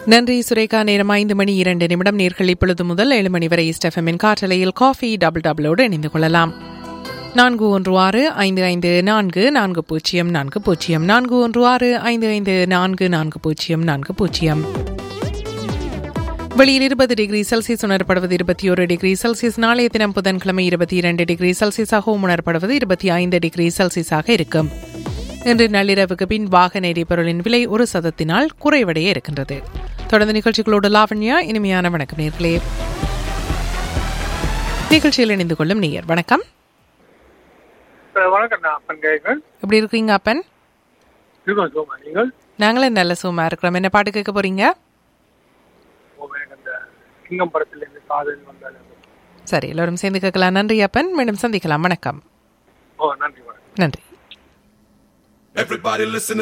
நன்றி சுரேகா நேரம் ஐந்து மணி இரண்டு நிமிடம் நேர்கள் இப்பொழுது முதல் ஏழு மணி வரை ஸ்டெஃபமின் காற்றலையில் காஃபி டபுள் டபுளோடு இணைந்து கொள்ளலாம் நான்கு ஒன்று ஆறு ஐந்து ஐந்து நான்கு நான்கு பூஜ்ஜியம் நான்கு பூஜ்ஜியம் நான்கு ஒன்று ஆறு ஐந்து ஐந்து நான்கு நான்கு பூஜ்ஜியம் நான்கு பூஜ்ஜியம் வெளியில் இருபது டிகிரி செல்சியஸ் உணரப்படுவது இருபத்தி ஒரு டிகிரி செல்சியஸ் நாளைய தினம் புதன்கிழமை இருபத்தி இரண்டு டிகிரி செல்சியஸாகவும் உணரப்படுவது இருபத்தி ஐந்து டிகிரி செல்சியஸாக இருக்கும் இன்று நள்ளிரவுக்கு பின் வாகன எரிபொருளின் விலை ஒரு சதத்தினால் குறைவடைய இருக்கின்றது தொடர்ந்து நிகழ்ச்சிகளோடு லாவண்யா இனிமையான வணக்கம் நேர்களே நிகழ்ச்சியில் இணைந்து கொள்ளும் நேயர் வணக்கம் வணக்கம் நான் அப்பன் கேட்குறேன் எப்படி இருக்கீங்க அப்பன் இருக்கோம் சோமா நீங்கள் நாங்களே நல்ல சுகமா இருக்கிறோம் என்ன பாட்டு கேட்க போறீங்க ஓ, எனக்கு அந்த சிங்கம் படத்திலிருந்து காதல் வந்தாலும் சரி எல்லோரும் சேர்ந்து கேட்கலாம் நன்றி அப்பன் மீண்டும் சந்திக்கலாம் வணக்கம் ஓ நன்றி வணக்கம் நன்றி Everybody listen to